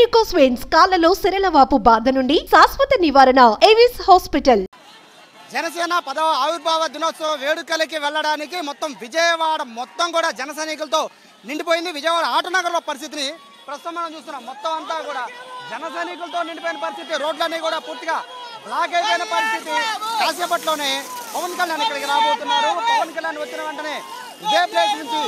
varicose veins కాళ్లలో సిరలవాపు బాధ నుండి శాశ్వత నివారణ ఏవిస్ హాస్పిటల్ జనసేన పదవ ఆవిర్భావ దినోత్సవ వేడుకలకి వెళ్ళడానికి మొత్తం విజయవాడ మొత్తం కూడా జన సైనికులతో నిండిపోయింది విజయవాడ ఆటోనగర్లో పరిస్థితిని ప్రస్తుతం మనం చూస్తున్నాం మొత్తం అంతా కూడా జన సైనికులతో నిండిపోయిన పరిస్థితి రోడ్లన్నీ కూడా పూర్తిగా బ్లాక్ అయిపోయిన పరిస్థితి కాసేపట్లోనే పవన్ కళ్యాణ్ ఇక్కడికి రాబోతున్నారు పవన్ కళ్యాణ్ వచ్చిన వెంటనే ఇదే ప్లేస్ నుంచి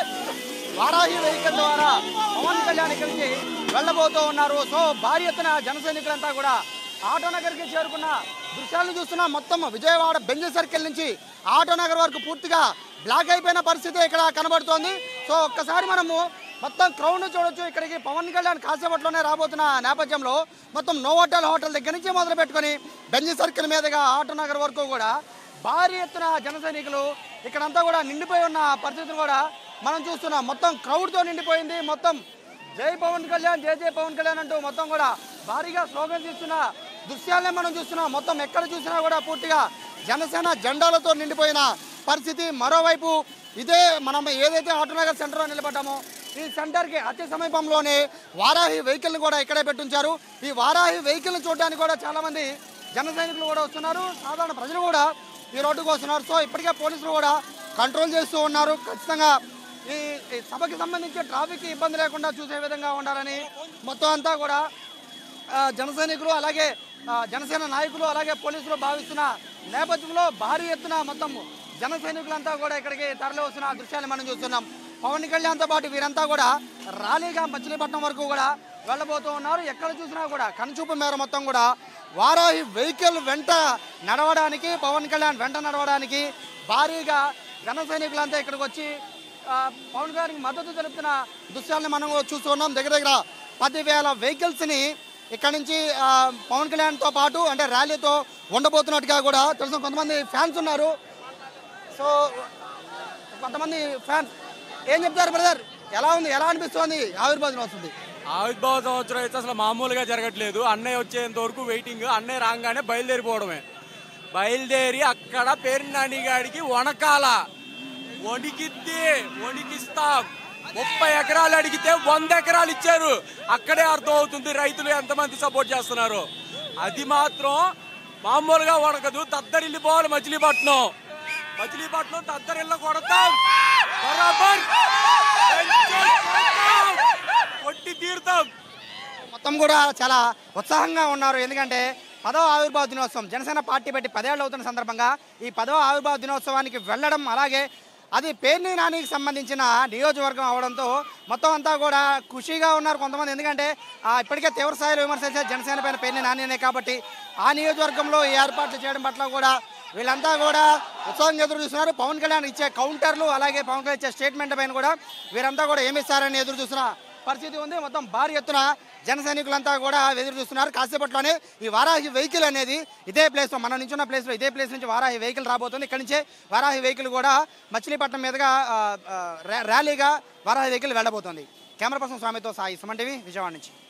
వారాహి వెహికల్ ద్వారా పవన్ కళ్యాణ్ ఇక్కడికి వెళ్ళబోతూ ఉన్నారు సో భారీ ఎత్తున జన సైనికులంతా కూడా ఆటోనగర్కి చేరుకున్న దృశ్యాలను చూస్తున్నా మొత్తం విజయవాడ బెంజ్ సర్కిల్ నుంచి ఆటోనగర్ వరకు పూర్తిగా బ్లాక్ అయిపోయిన పరిస్థితి ఇక్కడ కనబడుతోంది సో ఒక్కసారి మనము మొత్తం క్రౌడ్ చూడొచ్చు ఇక్కడికి పవన్ కళ్యాణ్ కాసేపట్లోనే రాబోతున్న నేపథ్యంలో మొత్తం నోవోటల్ హోటల్ దగ్గర నుంచి మొదలు పెట్టుకొని బెంజ్ సర్కిల్ మీదుగా ఆటోనగర్ వరకు కూడా భారీ ఎత్తున జన సైనికులు ఇక్కడంతా కూడా నిండిపోయి ఉన్న పరిస్థితిని కూడా మనం చూస్తున్నాం మొత్తం క్రౌడ్తో నిండిపోయింది మొత్తం జై పవన్ కళ్యాణ్ జై జై పవన్ కళ్యాణ్ అంటూ మొత్తం కూడా భారీగా స్లోగన్స్ ఇస్తున్న దృశ్యాలనే మనం చూస్తున్నాం మొత్తం ఎక్కడ చూసినా కూడా పూర్తిగా జనసేన జెండాలతో నిండిపోయిన పరిస్థితి మరోవైపు ఇదే మనం ఏదైతే ఆటోనగర్ సెంటర్లో నిలబడ్డామో ఈ సెంటర్కి అతి సమీపంలోనే వారాహి వెహికల్ని కూడా ఇక్కడే పెట్టుంచారు ఈ వారాహి వెహికల్ని చూడడానికి కూడా చాలామంది జన సైనికులు కూడా వస్తున్నారు సాధారణ ప్రజలు కూడా ఈ రోడ్డుకు వస్తున్నారు సో ఇప్పటికే పోలీసులు కూడా కంట్రోల్ చేస్తూ ఉన్నారు ఖచ్చితంగా ఈ ఈ సభకి సంబంధించి ట్రాఫిక్ ఇబ్బంది లేకుండా చూసే విధంగా ఉండాలని మొత్తం అంతా కూడా ఆ, జన సైనికులు అలాగే ఆ, జనసేన నాయకులు అలాగే పోలీసులు భావిస్తున్న నేపథ్యంలో భారీ ఎత్తున మొత్తం జన సైనికులంతా కూడా ఇక్కడికి తరలి వస్తున్న దృశ్యాన్ని మనం చూస్తున్నాం పవన్ కళ్యాణ్తో పాటు వీరంతా కూడా ర్యాలీగా మచిలీపట్నం వరకు కూడా వెళ్ళబోతూ ఉన్నారు ఎక్కడ చూసినా కూడా కనుచూపు మేర మొత్తం కూడా వారాహి వెహికల్ వెంట నడవడానికి పవన్ కళ్యాణ్ వెంట నడవడానికి భారీగా జన సైనికులంతా ఇక్కడికి వచ్చి ఆ, పవన్ కళ్యాణ్కి మద్దతు తెలుపుతున్న దృశ్యాలను మనం చూస్తున్నాం దగ్గర దగ్గర పదివేల వెహికల్స్ని ఇక్కడ నుంచి ఆ, పవన్ కళ్యాణ్తో పాటు అంటే ర్యాలీతో ఉండబోతున్నట్టుగా కూడా తెలుసు కొంతమంది ఫ్యాన్స్ ఉన్నారు సో కొంతమంది ఫ్యాన్స్ ఏం చెప్తారు బ్రదర్ ఎలా ఉంది ఎలా అనిపిస్తోంది ఆవిర్భావం వస్తుంది ఆవిర్భావ సంవత్సరం అయితే అసలు మామూలుగా జరగట్లేదు అన్నయ్య వచ్చేంత వరకు వెయిటింగ్ అన్నయ్య రాగానే బయలుదేరిపోవడమే బయలుదేరి అక్కడ పేరు నాని గాడికి వనకాల వణికిద్ది వణికిస్తాం ముప్పై ఎకరాలు అడిగితే వంద ఎకరాలు ఇచ్చారు అక్కడే అర్థం అవుతుంది రైతులు ఎంతమంది సపోర్ట్ చేస్తున్నారు అది మాత్రం మామూలుగా వడకదు తద్దరిల్లిపోవాలి మచిలీపట్నం మచిలీపట్నం తద్దరిల్ల కొడతాం బరాబర్ కొట్టి తీరుతాం మొత్తం కూడా చాలా ఉత్సాహంగా ఉన్నారు ఎందుకంటే పదవ ఆవిర్భావ దినోత్సవం జనసేన పార్టీ పెట్టి పదేళ్ళు అవుతున్న సందర్భంగా ఈ పదవ ఆవిర్భావ దినోత్సవానికి వెళ్ళడం అలాగే అది పేర్ని నానికి సంబంధించిన నియోజకవర్గం అవడంతో మొత్తం అంతా కూడా ఖుషీగా ఉన్నారు కొంతమంది ఎందుకంటే ఆ, ఇప్పటికే తీవ్ర స్థాయిలో విమర్శించే జనసేన పైన పేర్ని నానినే కాబట్టి ఆ నియోజకవర్గంలో ఈ ఏర్పాట్లు చేయడం పట్ల కూడా వీళ్ళంతా కూడా ఉత్సాహంగా ఎదురు చూస్తున్నారు పవన్ కళ్యాణ్ ఇచ్చే కౌంటర్లు అలాగే పవన్ కళ్యాణ్ ఇచ్చే స్టేట్మెంట్ పైన కూడా వీరంతా కూడా ఏమి ఇస్తారని ఎదురు చూస్తున్న పరిస్థితి ఉంది మొత్తం భారీ ఎత్తున జన సైనికులంతా కూడా ఎదురు చూస్తున్నారు కాసేపట్లోనే ఈ వారాహి వెహికల్ అనేది ఇదే ప్లేస్ మనం నించున్న ప్లేస్లో ఇదే ప్లేస్ నుంచి వారాహి వెహికల్ రాబోతుంది ఇక్కడి నుంచే వారాహి వెహికల్ కూడా మచిలీపట్నం మీదుగా ఆ, ఆ, ర్యా- ర్యాలీగా వారాహి వెహికల్ వెళ్ళబోతుంది కెమెరా పర్సన్ స్వామితో సాయి సుమన్ టీవీ విజయవాడ నుంచి